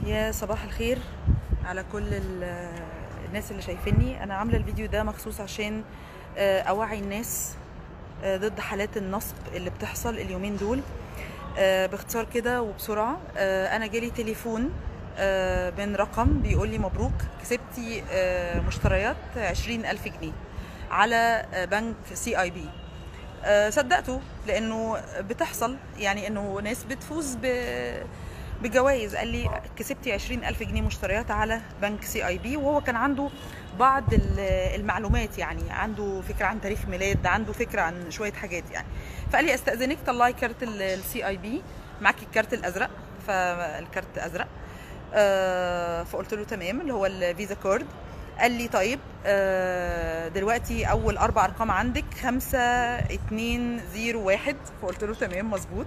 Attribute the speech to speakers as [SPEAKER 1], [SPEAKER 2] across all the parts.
[SPEAKER 1] يا صباح الخير على كل ال- الناس اللي شايفيني انا عامله الفيديو ده مخصوص عشان آه، اوعي الناس آه، ضد حالات النصب اللي بتحصل اليومين دول آه، باختصار كده وبسرعه آه، انا جالي تليفون آه، من رقم بيقول لي مبروك كسبتي آه، مشتريات 20000 جنيه على آه، بنك سي اي بي آه، صدقته لانه بتحصل يعني انه ناس بتفوز ب بجوائز قال لي كسبتي 20000 جنيه مشتريات على بنك سي اي بي وهو كان عنده بعض ال- المعلومات يعني عنده فكره عن تاريخ ميلاد عنده فكره عن شويه حاجات يعني فقال لي استاذنك طلعي كارت السي اي بي معاكي الكارت الازرق فالكارت ازرق آه، فقلت له تمام اللي هو الفيزا كارد قال لي طيب آه، دلوقتي اول اربع ارقام عندك 5201 فقلت له تمام مظبوط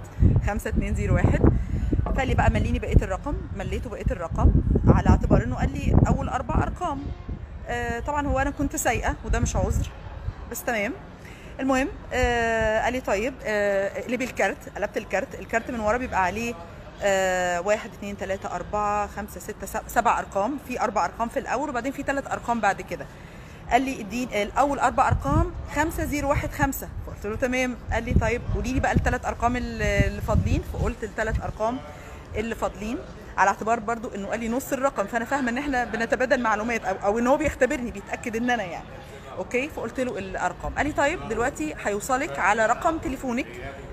[SPEAKER 1] 5201 فقال لي بقى مليني بقيه الرقم مليته بقيه الرقم على اعتبار انه قال لي اول اربع ارقام آه، طبعا هو انا كنت سايقه وده مش عذر بس تمام المهم آه قال لي طيب آه اقلبي الكارت قلبت الكارت الكارت من ورا بيبقى عليه آه واحد اتنين تلاتة أربعة خمسة ستة سب- سبع أرقام في أربع أرقام في الأول وبعدين في ثلاث أرقام بعد كده قال لي اديني الأول أربع أرقام خمسة زيرو واحد خمسة فقلت له تمام قال لي طيب قولي لي بقى الثلاث أرقام اللي اللي فاضلين فقلت الثلاث أرقام اللي فاضلين على اعتبار برضو انه قال لي نص الرقم فانا فاهمه ان احنا بنتبادل معلومات او, أو ان هو بيختبرني بيتاكد ان انا يعني اوكي فقلت له الارقام قال لي طيب دلوقتي هيوصلك على رقم تليفونك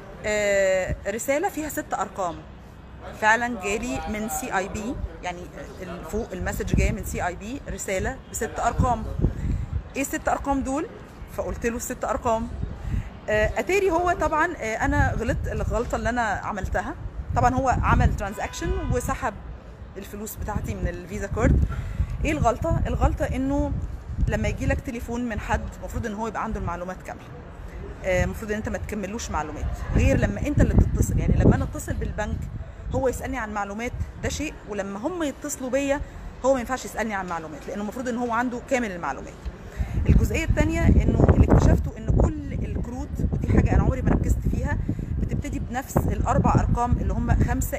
[SPEAKER 1] آه رساله فيها ست ارقام فعلا جالي من سي اي بي يعني ال- فوق المسج جاي من سي اي بي رساله بست ارقام ايه الست ارقام دول فقلت له الست ارقام آه، اتاري هو طبعا آه، انا غلطت الغلطه اللي انا عملتها طبعا هو عمل ترانزاكشن وسحب الفلوس بتاعتي من الفيزا كارد ايه الغلطه الغلطه انه لما يجي لك تليفون من حد المفروض ان هو يبقى عنده المعلومات كامله آه، المفروض ان انت ما تكملوش معلومات غير لما انت اللي بتتصل يعني لما انا اتصل بالبنك هو يسالني عن معلومات ده شيء ولما هم يتصلوا بيا هو ما ينفعش يسالني عن معلومات لانه المفروض ان هو عنده كامل المعلومات الجزئيه الثانيه انه اللي اكتشفته ان كل الكروت ودي حاجه انا عمري ما ركزت فيها بتبتدي بنفس الاربع ارقام اللي هم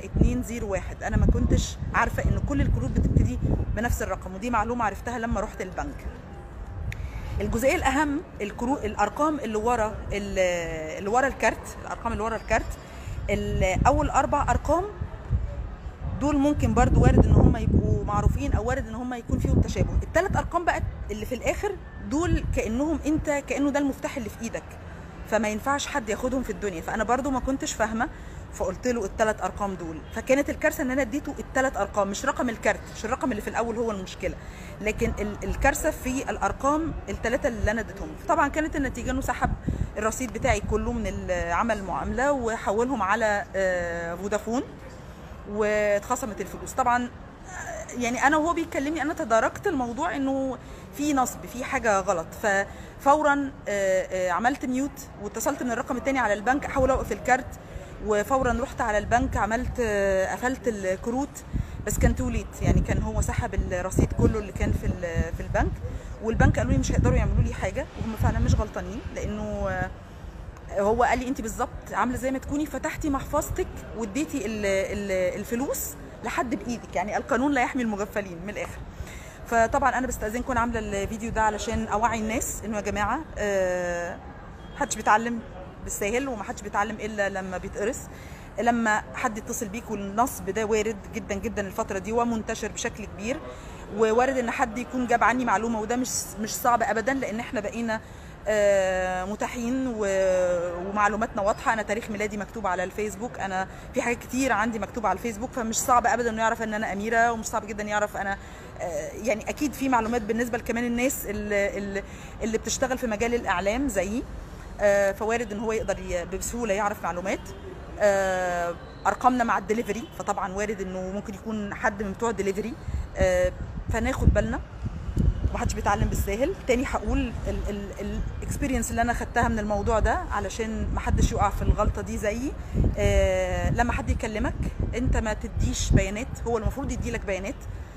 [SPEAKER 1] 5201 انا ما كنتش عارفه ان كل الكروت بتبتدي بنفس الرقم ودي معلومه عرفتها لما رحت البنك الجزئيه الاهم الكرو... الارقام اللي ورا ال- اللي ورا الكارت الارقام اللي ورا الكارت ال- اول اربع ارقام دول ممكن برضو وارد ان هم يبقوا معروفين او وارد ان هم يكون فيهم تشابه الثلاث ارقام بقى اللي في الاخر دول كانهم انت كانه ده المفتاح اللي في ايدك فما ينفعش حد ياخدهم في الدنيا فانا برضو ما كنتش فاهمه فقلت له الثلاث ارقام دول فكانت الكارثه ان انا اديته الثلاث ارقام مش رقم الكارت مش الرقم اللي في الاول هو المشكله لكن ال- الكارثه في الارقام الثلاثه اللي انا اديتهم طبعا كانت النتيجه انه سحب الرصيد بتاعي كله من ال- عمل المعامله وحولهم على آه، فودافون واتخصمت الفلوس طبعا يعني انا وهو بيكلمني انا تداركت الموضوع انه في نصب في حاجه غلط ففورا آه، آه، عملت ميوت واتصلت من الرقم الثاني على البنك احاول اوقف الكارت وفورا رحت على البنك عملت آه، قفلت الكروت بس كان تو ليت يعني كان هو سحب الرصيد كله اللي كان في ال- في البنك والبنك قالوا لي مش هيقدروا يعملوا لي حاجه وهم فعلا مش غلطانين لانه آه، هو قال لي انت بالظبط عامله زي ما تكوني فتحتي محفظتك واديتي ال- ال- الفلوس لحد بايدك يعني القانون لا يحمي المغفلين من الاخر فطبعا انا بستاذنكم عامله الفيديو ده علشان اوعي الناس انه يا جماعه آه، محدش بيتعلم بالساهل ومحدش بيتعلم الا لما بيتقرص لما حد يتصل بيك والنصب ده وارد جدا جدا الفتره دي ومنتشر بشكل كبير ووارد ان حد يكون جاب عني معلومه وده مش مش صعب ابدا لان احنا بقينا آه، متاحين و- ومعلوماتنا واضحه انا تاريخ ميلادي مكتوب على الفيسبوك انا في حاجات كتير عندي مكتوبه على الفيسبوك فمش صعب ابدا انه يعرف ان انا اميره ومش صعب جدا يعرف انا آه، يعني اكيد في معلومات بالنسبه لكمان الناس اللي, اللي- اللي بتشتغل في مجال الاعلام زيي آه، فوارد ان هو يقدر ي- بسهوله يعرف معلومات آه، ارقامنا مع الدليفري فطبعا وارد انه ممكن يكون حد من بتوع الدليفري آه، فناخد بالنا محدش بيتعلم بالساهل تاني هقول الاكسبيرينس اللي انا خدتها من الموضوع ده علشان محدش يقع في الغلطه دي زيي آه لما حد يكلمك انت ما تديش بيانات هو المفروض يدي لك بيانات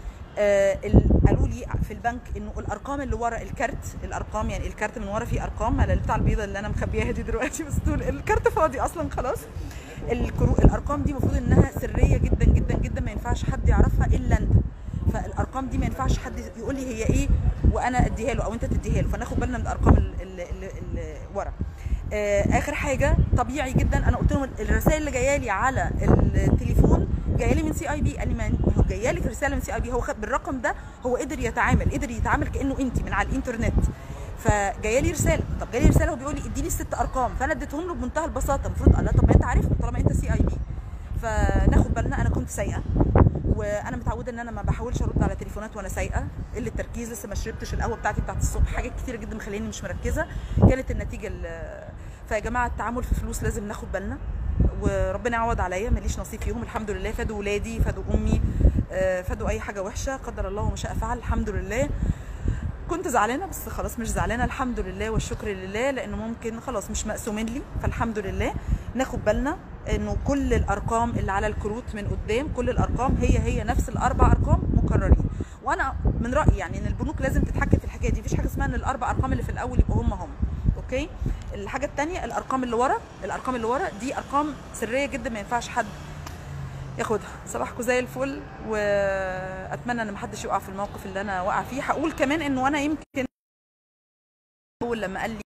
[SPEAKER 1] آه ال- قالوا لي في البنك انه الارقام اللي ورا الكارت الارقام يعني الكارت من ورا فيه ارقام على بتاع البيضه اللي انا مخبياها دي دلوقتي بس دول الكارت فاضي اصلا خلاص الكرو... الارقام دي المفروض انها سريه جدا جدا جدا ما ينفعش حد حد يعرفها الا انت فالارقام دي ما ينفعش حد يقول لي هي ايه وانا اديها له او انت تديها له فناخد بالنا من الارقام اللي, اللي, اللي ورا آه، اخر حاجه طبيعي جدا انا قلت لهم الرسائل اللي جايه لي على التليفون جايه لي من سي اي بي قال لي ما هو جايه لك رساله من سي اي بي هو خد بالرقم ده هو قدر يتعامل قدر يتعامل كانه انت من على الانترنت فجايه لي رساله طب جايه لي رساله هو بيقول لي اديني الست ارقام فانا اديتهم له بمنتهى البساطه المفروض قال لا طب ما انت عارفهم طالما انت سي اي بي فناخد بالنا انا كنت سايقه وانا متعوده ان انا ما بحاولش ارد على تليفونات وانا سايقه قله تركيز لسه ما شربتش القهوه بتاعتي بتاعت الصبح حاجات كتيره جدا مخليني مش مركزه كانت النتيجه ال- فيا جماعه التعامل في فلوس لازم ناخد بالنا وربنا يعوض عليا ماليش نصيب فيهم الحمد لله فادوا ولادي فادوا امي آه، فادوا اي حاجه وحشه قدر الله وما شاء فعل الحمد لله كنت زعلانه بس خلاص مش زعلانه الحمد لله والشكر لله لانه ممكن خلاص مش مقسومين لي فالحمد لله ناخد بالنا انه كل الارقام اللي على الكروت من قدام كل الارقام هي هي نفس الاربع ارقام مكررين وانا من رايي يعني ان البنوك لازم تتحكم في الحكايه دي مفيش حاجه اسمها ان الاربع ارقام اللي في الاول يبقوا هم هم اوكي الحاجه الثانيه الارقام اللي ورا الارقام اللي ورا دي ارقام سريه جدا ما ينفعش حد ياخدها صباحكم زي الفل واتمنى ان محدش يقع في الموقف اللي انا واقعه فيه هقول كمان انه انا يمكن اول لما قال لي